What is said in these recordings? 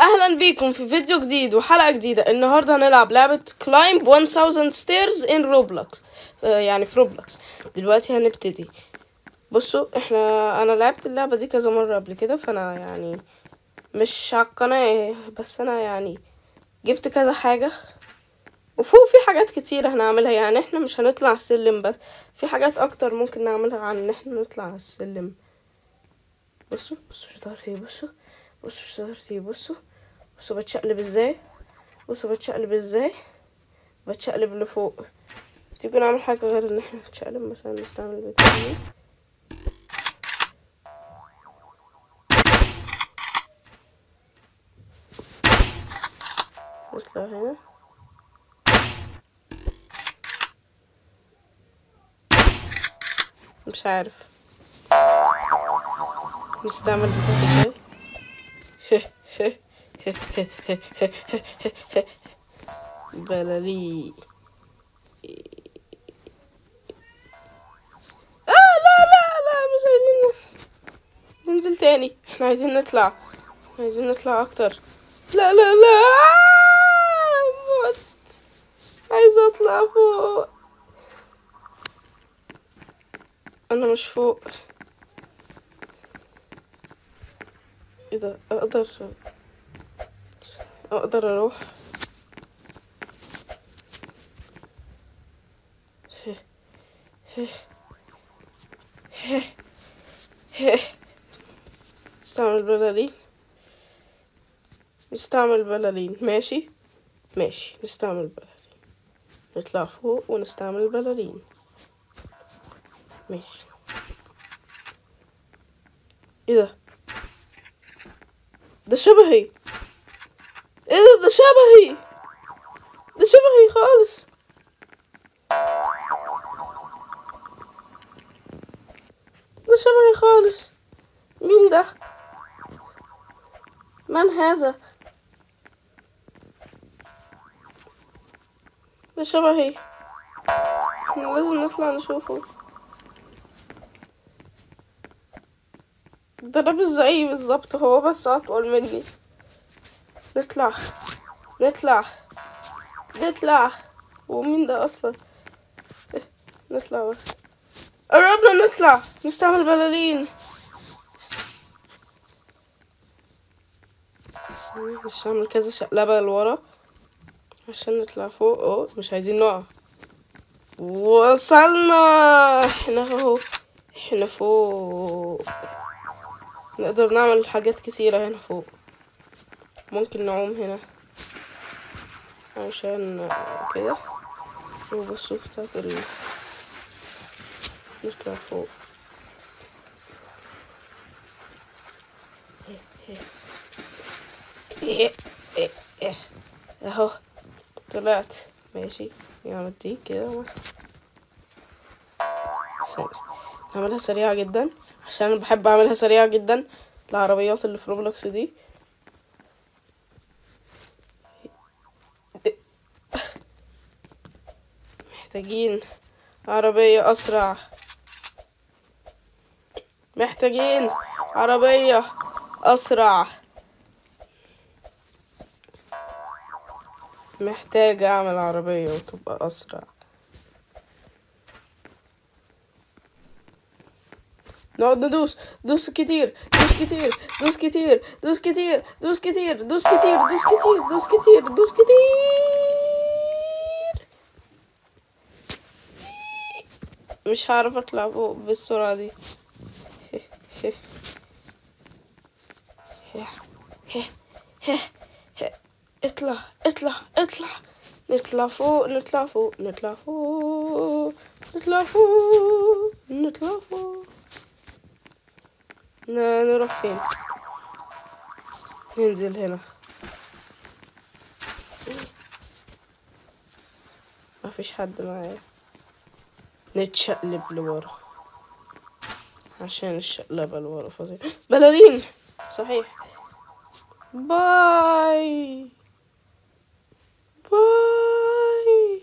اهلا بيكم في فيديو جديد وحلقة جديدة النهاردة هنلعب لعبة كلايمب 1000 ستيرز ان روبلوكس يعني في روبلوكس دلوقتي هنبتدي بصوا احنا انا لعبت اللعبة دي كذا مرة قبل كده فانا يعني مش على القناة بس انا يعني جبت كذا حاجة وفوق في حاجات كتير هنعملها يعني احنا مش هنطلع السلم بس في حاجات اكتر ممكن نعملها عن ان احنا نطلع على السلم بصوا بصوا شطارتي بصوا بصوا شطارتي بصوا بصوا بتشقلب ازاي بصوا بتشقلب ازاي بتشقلب لفوق تيجي نعمل حاجة غير ان احنا نتشقلب مثلا نستعمل البتاع دي نطلع هنا مش عارف نستعمل بتاع بلالي اه لا لا لا مش عايزين ننزل تاني احنا عايزين نطلع احنا عايزين نطلع اكتر لا لا لا موت عايزة اطلع فوق انا مش فوق ايه ده اقدر اقدر اروح استعمل بلالين نستعمل بلالين ماشي ماشي نستعمل بلالين نطلع فوق ونستعمل بلالين ماشي ايه ده ده شبهي ايه ده ده شبهي ده شبهي خالص ده شبهي خالص مين ده من هذا ده شبهي احنا لازم نطلع نشوفه ده لابس زيي بالظبط هو بس اطول مني نطلع نطلع نطلع ومين ده اصلا نطلع بس قربنا نطلع نستعمل بلالين مش هعمل كذا شقلبة لورا عشان نطلع فوق اه مش عايزين نقع وصلنا احنا اهو احنا فوق نقدر نعمل حاجات كتيرة هنا فوق ممكن نعوم هنا عشان كده وبصوا بتاعت ال نطلع فوق اهو طلعت ماشي نعمل دي كده مثلا نعملها سريعة جدا عشان انا بحب اعملها سريعة جدا العربيات اللي في روبلوكس دي محتاجين عربية اسرع محتاجين عربية اسرع محتاج اعمل عربية وتبقى اسرع نقعد ندوس دوس كتير دوس كتير دوس كتير دوس كتير دوس كتير دوس كتير دوس كتير دوس كتير دوس كتير مش هعرف اطلع فوق بالسرعة دي اطلع اطلع اطلع نطلع فوق نطلع فوق نطلع فوق نطلع فوق نطلع فوق نروح فين ننزل هنا ما فيش حد معايا نتشقلب لورا عشان الشقلبة لورا فظيع بلالين صحيح باي باي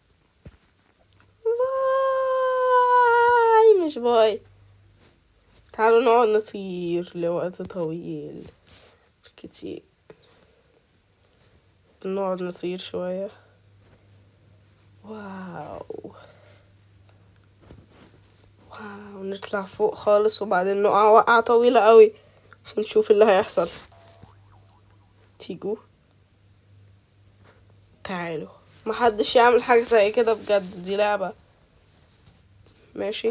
باي مش باي تعالوا نقعد نطير لوقت طويل كتير نقعد نطير شوية واو واو نطلع فوق خالص وبعدين نقع وقعة طويلة قوي ونشوف اللي هيحصل تيجوا تعالوا محدش يعمل حاجة زي كده بجد دي لعبة ماشي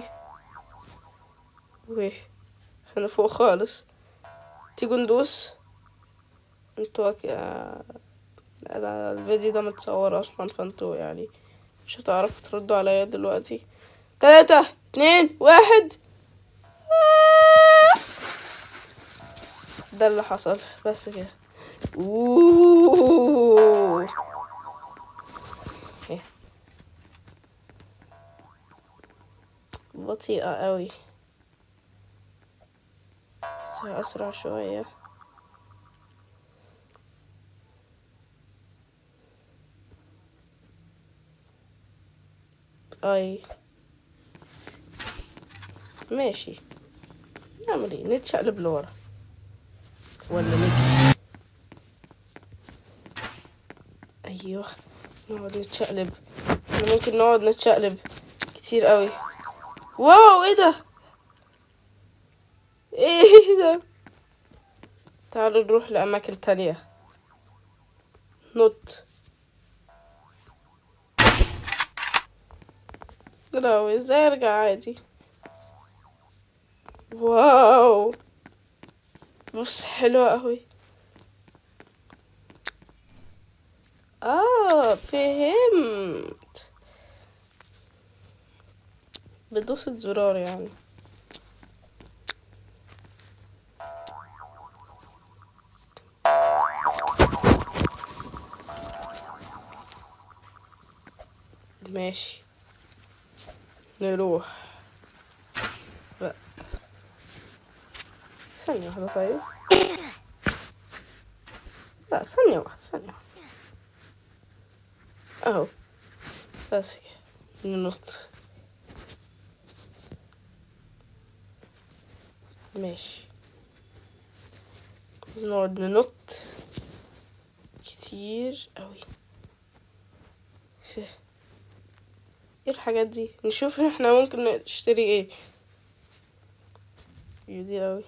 ويه انا فوق خالص تيجوا ندوس انتوا أك... آه، انا الفيديو ده متصور اصلا فانتوا يعني مش هتعرفوا تردوا عليا دلوقتي تلاتة اتنين واحد آه. ده اللي حصل بس كده اوه إيه. بطيئة قوي بس أسرع شوية أي ماشي نعمل ايه نتشقلب لورا ولا نجري ايوه نقعد نتشقلب احنا ممكن نقعد نتشقلب كتير قوي واو ايه ده ايه ده تعالوا نروح لأماكن تانية نط لو ازاي ارجع عادي واو بص حلوة قوي اه فهمت بدوسة زرار يعني ماشي نروح بقى ثانية واحدة طيب لا ثانية واحدة ثانية واحدة اهو بس كده ننط ماشي نقعد ننط كتير قوي ايه الحاجات دي نشوف احنا ممكن نشتري ايه ايه دي قوي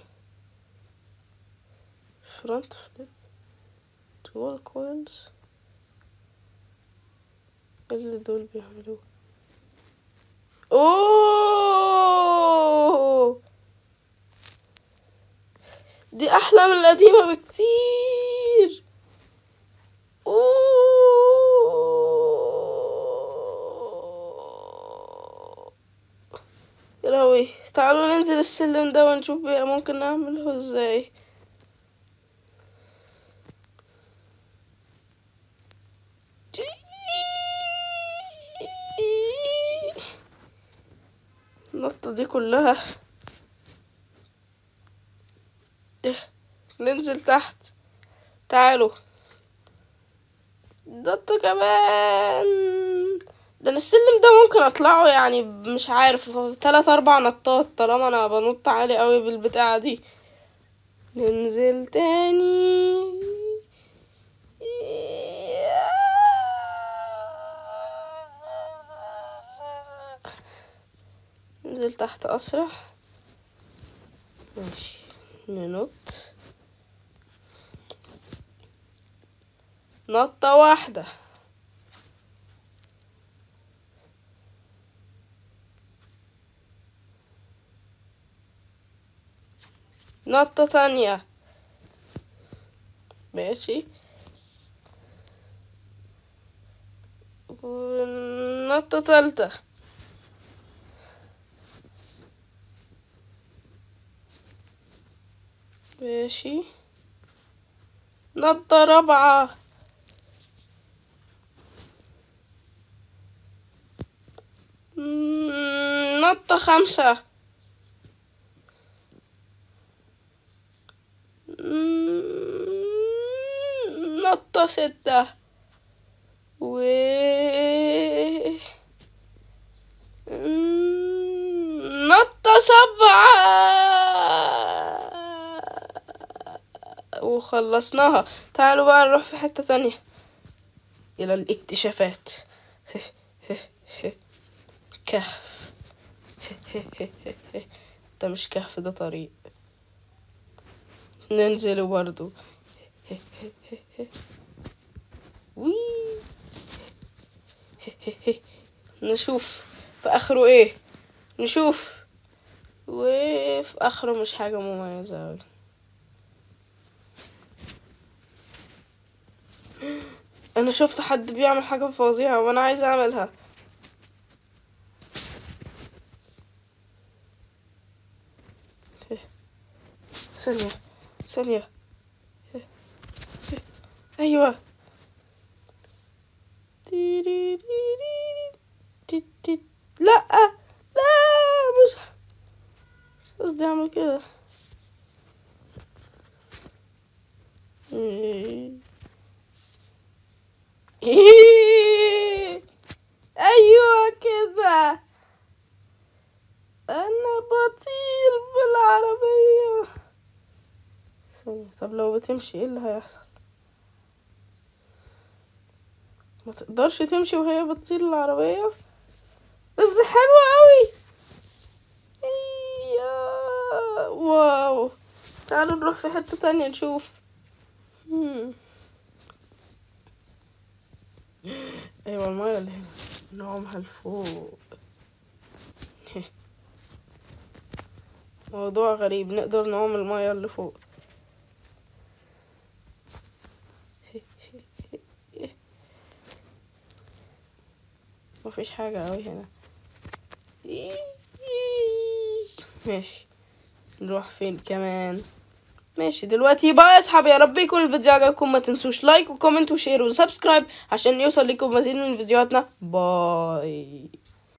فرونت فليب تول كويلز ايه اللي دول بيعملوه اوه دي احلى من القديمة بكتير اوه يا لهوي تعالوا ننزل السلم ده ونشوف بقى ممكن نعمله ازاي النطة دي كلها ننزل تحت تعالوا نط كمان ده أنا السلم ده ممكن اطلعه يعني مش عارف تلات اربع نطات طالما انا بنط عالي قوي بالبتاعة دي ننزل تاني ننزل تحت اسرع ماشي ننط نطة واحدة نطة تانية ماشي نطة تالتة ماشي نطة رابعة مم، نطة خمسة مم، نطة ستة و مم، نطة سبعة وخلصناها تعالوا بقى نروح في حتة تانية إلى الاكتشافات كهف ده مش كهف ده طريق ننزل برضو وي نشوف في اخره ايه نشوف وفي اخره مش حاجة مميزة اوي انا شفت حد بيعمل حاجة فظيعة وانا عايزة اعملها ثانية ثانية ايوه لا لا مش مش قصدي اعمل كده ايوه كده انا بطير بالعربية ثانية طب لو بتمشي ايه اللي هيحصل ما تقدرش تمشي وهي بتطير العربية بس حلوة قوي إياه. واو تعالوا نروح في حتة تانية نشوف مم. ايوه المايه اللي هنا نعومها لفوق موضوع غريب نقدر نعوم المايه اللي فوق مفيش حاجة اوي هنا ماشي نروح فين كمان ماشي دلوقتي بقى يا اصحابي يا رب يكون الفيديو عجبكم ما تنسوش لايك وكومنت وشير وسبسكرايب عشان يوصل لكم مزيد من فيديوهاتنا باي